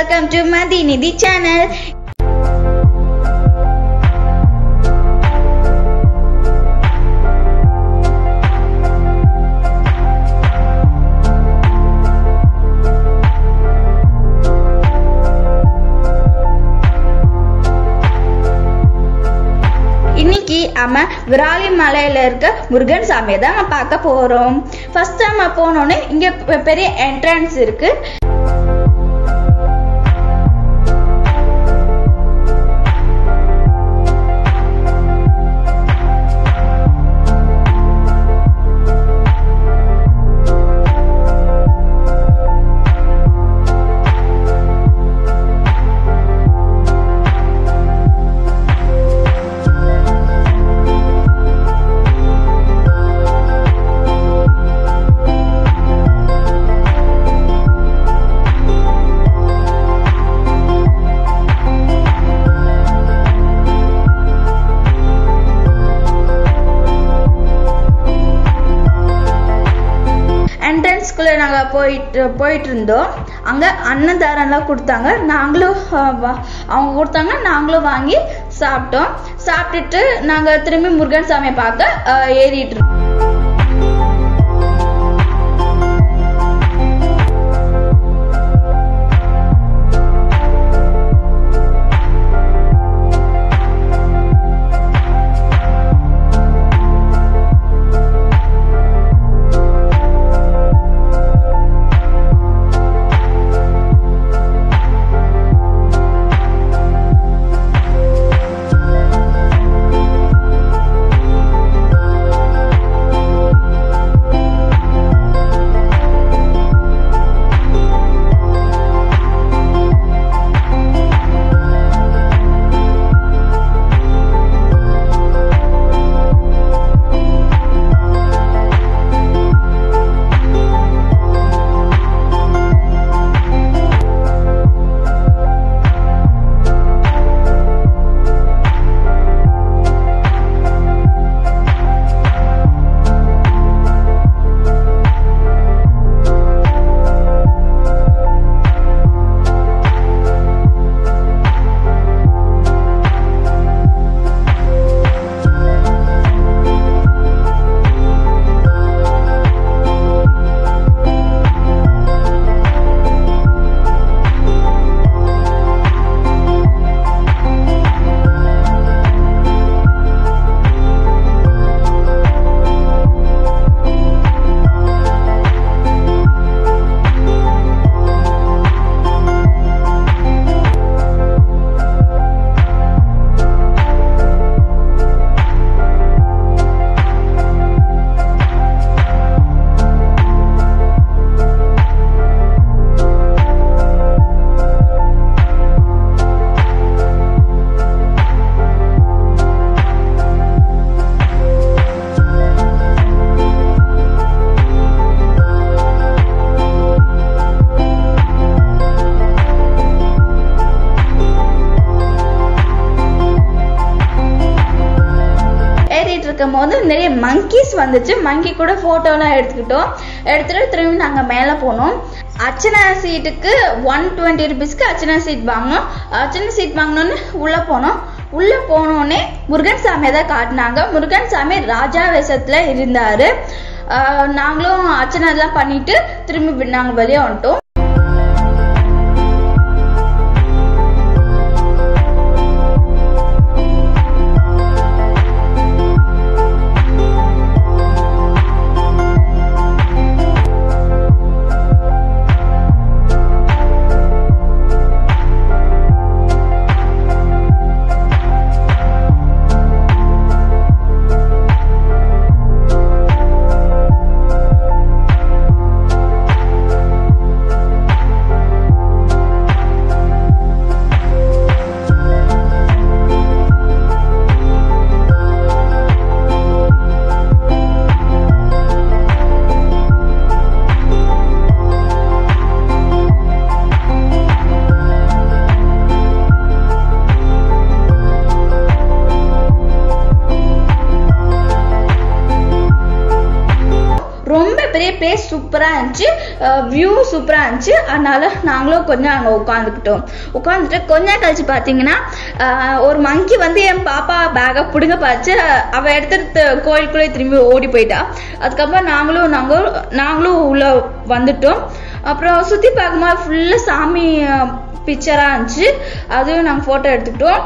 welcome to மதி நிதி channel இன்னைக்கு நம்ம விராலி மலையில இருக்க முருகன் சாமியை தான் நம்ம பார்க்க போறோம் ஃபர்ஸ்ட் நம்ம போனோடனே இங்க பெ- பெரிய என்ட்ரன்ஸ் இருக்கு என்ட்ரன்ஸ்குள்ளே நாங்கள் போயிட்டு போயிட்டு இருந்தோம் அங்கே அன்னதாரம்லாம் கொடுத்தாங்க நாங்களும் அஹ், வா- அவங்க கொடுத்தாங்க நாங்களும் வாங்கி சாப்பிட்டோம் சாப்பிட்டுட்டு நாங்கள் திரும்பி முருகன் சாமியை பார்க்க அஹ், ஏறிட்டு இருக்கோம் ஏறிட்டு இருக்கும் போது நிறைய மங்கீஸ் வந்துச்சு மங்கி கூட ஃபோட்டோலாம் எடுத்துக்கிட்டோம் எடுத்துட்டு திரும்பி நாங்கள் மேலே போனோம் அர்ச்சனா சீட்டுக்கு ஒன் டுவெண்ட்டி ருபீஸ்க்கு அர்ச்சனா சீட் வாங்கினோம் அர்ச்சனா சீட் வாங்கினோன்னு உள்ளே போனோம் உள்ளே போனோடனே முருகன் சாமியை தான் காட்டினாங்க முருகன் சாமி ராஜா வேஷத்தில் இருந்தார் நாங்களும் அர்ச்சனை எல்லாம் பண்ணிட்டு திரும்பி நாங்கள் வெளியே வந்துட்டோம் பெரிய பிளேஸ் சூப்பராக இருந்துச்சு வியூ சூப்பராக இருந்துச்சு அதனால நாங்களும் கொஞ்சம் அங்கே உட்காந்துக்கிட்டோம் உட்காந்துட்டு கொஞ்ச நேரம் கழிச்சு பார்த்தீங்கன்னா ஆஹ் ஒரு மங்கி வந்து என் பாப்பா பேக்கை பிடுங்க பார்த்து அவள் எடுத்துட்டு கோயிலுக்குள்ளே திரும்பி ஓடி போயிட்டா அதுக்கப்புறம் நாங்களும் நாங்கள் நாங்களும் உள்ள வந்துட்டோம் அப்புறம் சுற்றி பார்க்கும்போது ஃபுல்லாக சாமி பிக்சராக இருந்துச்சு அதுவும் நாங்கள் ஃபோட்டோ எடுத்துக்கிட்டோம்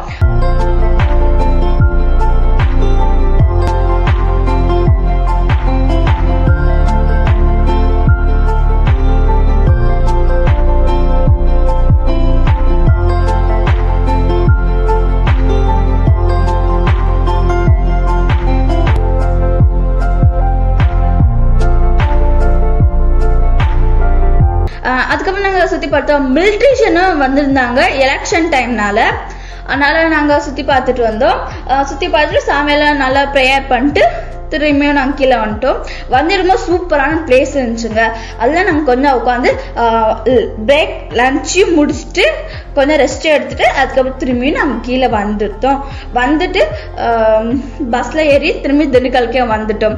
ஆஹ் அதுக்கப்புறம் நாங்கள் சுற்றி பார்த்தோம் மிலிட்ரிஷனும் வந்திருந்தாங்க எலெக்ஷன் டைம்னால அதனால நாங்கள் சுற்றி பார்த்துட்டு வந்தோம் ஆஹ் சுற்றி பார்த்துட்டு சாமியெல்லாம் நல்லா ப்ரேயர் பண்ணிட்டு திரும்பியும் நாங்கள் கீழே வந்துட்டோம் வந்திருக்கும்போது சூப்பரான பிளேஸ் இருந்துச்சுங்க அதில் நாங்கள் கொஞ்சம் உட்காந்து பிரேக் லஞ்சு முடிச்சுட்டு கொஞ்சம் ரெஸ்ட் எடுத்துட்டு அதுக்கப்புறம் திரும்பியும் நாங்கள் கீழே வந்துட்டோம் வந்துட்டு பஸ்ஸில் ஏறி திரும்பி திண்டுக்கலுக்கே வந்துட்டோம்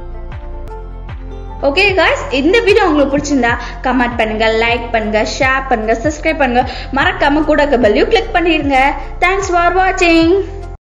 ஓகே காய்ஸ் இந்த வீடியோ உங்களுக்கு பிடிச்சிருந்தா கமெண்ட் பண்ணுங்க லைக் பண்ணுங்க ஷேர் பண்ணுங்க சப்ஸ்கிரைப் பண்ணுங்க மறக்காம கூட பெல்லையும் கிளிக் பண்ணிடுங்க தேங்க்ஸ் ஃபார் வாட்சிங்